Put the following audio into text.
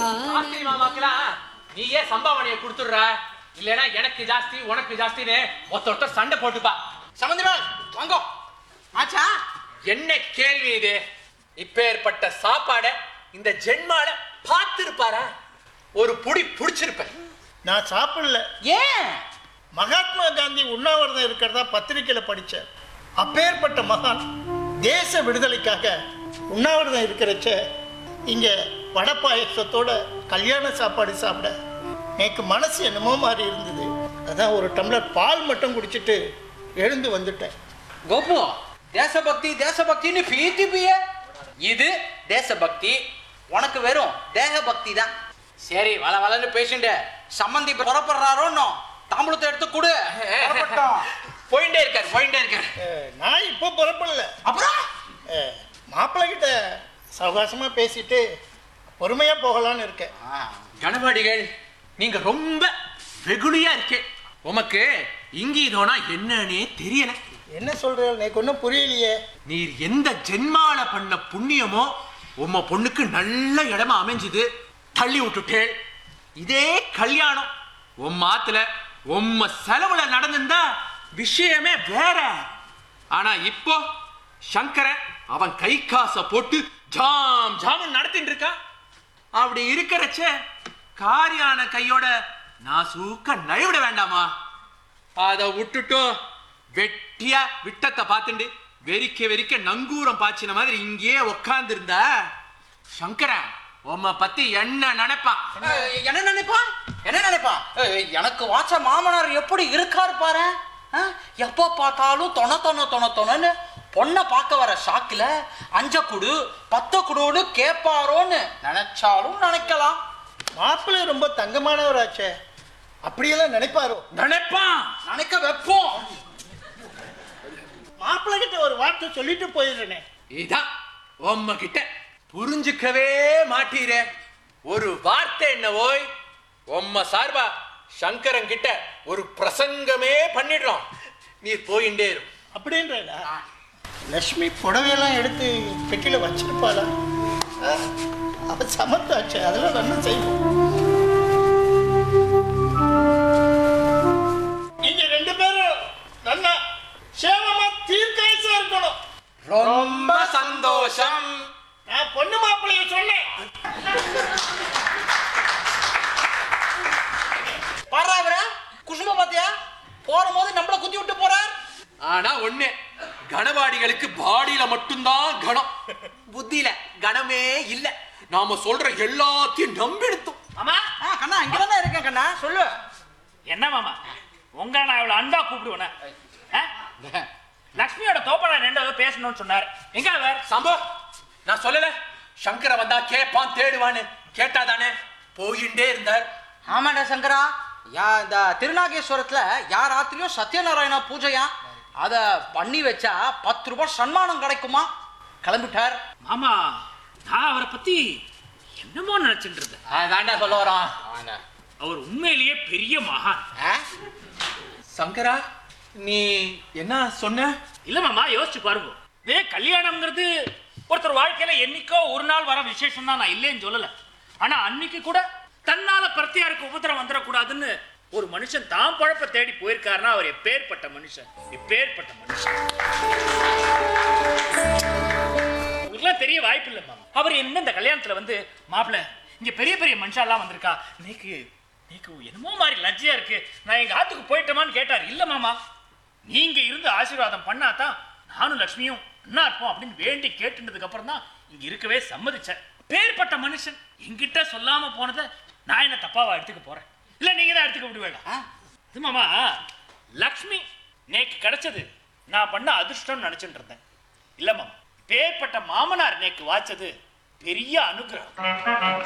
ஆஸ்திரி மாமாக்கெல்லாம் நீயே சம்பாவனையை கொடுத்துடுற இல்லைன்னா எனக்கு ஜாஸ்தி உனக்கு ஜாஸ்தின்னு ஒருத்த ஒருத்தர் சண்டை போட்டுப்பா சமந்திரால் வாங்கோ ஆச்சா என்ன கேள்வி இது இப்பேற்பட்ட சாப்பாடை இந்த ஜென்மால பார்த்திருப்பாரா ஒரு புடி புடிச்சிருப்பேன் நான் சாப்பிடல ஏன் மகாத்மா காந்தி உண்ணாவிரதம் இருக்கிறதா பத்திரிக்கையில் படித்தேன் அப்பேற்பட்ட மகான் தேச விடுதலைக்காக உண்ணாவிரதம் இருக்கிறச்ச இங்கே வடை பாயசத்தோட கல்யாண சாப்பாடு சாப்பிட எனக்கு மனசு என்னமோ மாதிரி இருந்தது அதான் ஒரு டம்ளர் பால் மட்டும் குடிச்சிட்டு எழுந்து வந்துட்டேன் கோபு தேசபக்தி தேசபக்தின்னு பீத்தி பிய இது தேசபக்தி உனக்கு வெறும் தேக பக்தி தான் சரி வள வளன்னு பேசிட்டு சம்மந்தி புறப்படுறாரோன்னோ தாம்பூலத்தை எடுத்து கொடு புறப்பட்டோம். போயிட்டே இருக்காரு போயிட்டே இருக்காரு அஹ், நான் இப்போ புறப்படல அப்புறம் அஹ், மாப்பிள்ளை கிட்ட சவகாசமாக பேசிட்டு பொறுமையாக போகலான்னு இருக்கேன் ஆ, கணவாடிகள் நீங்க ரொம்ப வெகுளியா இருக்கே உமக்கு இங்கீதோனா என்னன்னே தெரியல என்ன சொல்கிறேன் எனக்கு ஒன்றும் புரியலையே நீர் எந்த ஜென்மால பண்ண புண்ணியமோ உம்ம பொண்ணுக்கு நல்ல இடமா அமைஞ்சுது தள்ளி விட்டுட்டேள் இதே கல்யாணம் உம் ஆத்துல உம்ம செலவுல நடந்திருந்தா விஷயமே வேற ஆனா இப்போ சங்கரன் அவன் கை காசை போட்டு ஜாம் ஜாம் நடத்திட்டு இருக்கான் அப்படி இருக்கிறச்ச காரியான கையோட நான் சூக்க நழுவிட வேண்டாமா அதை விட்டுட்டு வெட்டியா விட்டத்தை பார்த்துண்டு வெறிக்க வெறிக்க நங்கூரம் பாய்ச்சின மாதிரி இங்கேயே உக்காந்து இருந்தா சங்கரன் உம்மை பத்தி என்ன நினைப்பான் ஏய், என்ன நினைப்பா என்ன நினைப்பா ஏய், எனக்கு வாச்ச மாமனார் எப்படி இருக்காரு பாரு ஆ, எப்போ பார்த்தாலும் தொண தொண தொண தொணன்னு பொண்ணை பார்க்க வர ஷாக்கில் அஞ்ச குடு பத்த குடுன்னு கேட்பாரோன்னு நினைச்சாலும் நினைக்கலாம் மாப்பிள்ளை ரொம்ப தங்கமானவராச்சே அப்படியெல்லாம் நினைப்பாரோ நினைப்பான் நினைக்க வைப்போம் மாப்பிள்ளை கிட்ட ஒரு வார்த்தை சொல்லிட்டு போயிடுறேனே இதான் உம்ம கிட்ட புரிஞ்சுக்கவே மாட்டீரே ஒரு வார்த்தை என்ன ஓய் உம்ம சார்பா சங்கரன் கிட்ட ஒரு பிரசங்கமே பண்ணிடுறோம் நீ போயிண்டே இரு அப்படின்றா லக்ஷ்மி புடவையெல்லாம் எடுத்து பெட்டியில் வச்சிருப்பாளா ஆ, அவ சமத்தாச்சு அதெல்லாம் நல்லா செய்வோம் நீங்க ரெண்டு பேரும் நல்லா சேமமா தீர்க்காயசா இருக்கணும் ரொம்ப சந்தோஷம் நான் பொண்ணு மாப்பிள்ளைய சொன்னேன் பாரு அவர குசும பாத்தியா போகும்போது நம்மள குத்தி விட்டு போறார் ஆனா ஒண்ணு கனவாடிகளுக்கு பாடியில மட்டும்தான் கணம் புத்தியில கணமே இல்ல நாம சொல்ற எல்லாத்தையும் நம்பிடுத்தோம் மாமா ஆ, கண்ணா இங்க தானே இருக்கேன் கண்ணா சொல்லு என்ன மாமா உங்க நான் இவ்வளவு அன்பா கூப்பிடுவேன லக்ஷ்மியோட தோப்பனா ரெண்டாவது பேசணும்னு சொன்னார் எங்க அவர் சம்போ நான் சொல்லல சங்கர வந்தா கேப்பான் தேடுவான்னு கேட்டாதானே போயிண்டே இருந்தார் ஆமாடா சங்கரா யா இந்த திருநாகேஸ்வரத்துல யார் ராத்திரியும் சத்யநாராயண பூஜையா அத பண்ணி வச்சா பத்து ரூபாய் சன்மானம் கிடைக்குமா கிளம்பிட்டார் மாமா நான் அவரை பத்தி என்னமோ நினைச்சிட்டு இருந்தேன் அதான்டா சொல்ல வரான் அவர் உண்மையிலேயே பெரிய மகான் ஆ? சங்கரா நீ என்ன சொன்ன இல்ல மாமா யோசிச்சு பாருங்க இதே கல்யாணம்ங்கிறது ஒருத்தர் வாழ்க்கையில என்னைக்கோ ஒரு நாள் வர விசேஷம் தான் நான் இல்லைன்னு சொல்லல ஆனா அன்னைக்கு கூட தன்னால பிரத்தியாருக்கு உபத்திரம் வந்துடக்கூடாதுன்னு ஒரு மனுஷன் தான் பழப்ப தேடி போயிருக்காருன்னா அவர் எப்பேற்பட்ட மனுஷன் எப்பேற்பட்ட மனுஷன் உங்களுக்குலாம் தெரிய வாய்ப்பு இல்லை மாமா அவர் என்ன இந்த கல்யாணத்துல வந்து மாப்பிள்ள இங்க பெரிய பெரிய மனுஷாலாம் வந்திருக்கா நீக்கு நீக்கு என்னமோ மாதிரி லஜ்ஜையா இருக்கு நான் எங்க ஆத்துக்கு போயிட்டோமான்னு கேட்டார் இல்ல மாமா நீங்க இருந்து ஆசீர்வாதம் பண்ணாதான் நானும் லக்ஷ்மியும் அண்ணா இருப்போம் அப்படின்னு வேண்டி கேட்டுனதுக்கு அப்புறம் தான் இங்க இருக்கவே சம்மதிச்சேன் பேர்பட்ட மனுஷன் என்கிட்ட சொல்லாம போனதை நான் என்ன தப்பாவா எடுத்துக்க போறேன் இல்ல நீங்க தான் எடுத்துக்க விடுவேடா ஆ? இது மாமா லக்ஷ்மி நேக்கு கிடைச்சது நான் பண்ண அதிர்ஷ்டம் நினைச்சிட்டு இருந்தேன் இல்ல மாமா பேர்பட்ட மாமனார் நேக்கு வாச்சது பெரிய அனுகிரகம்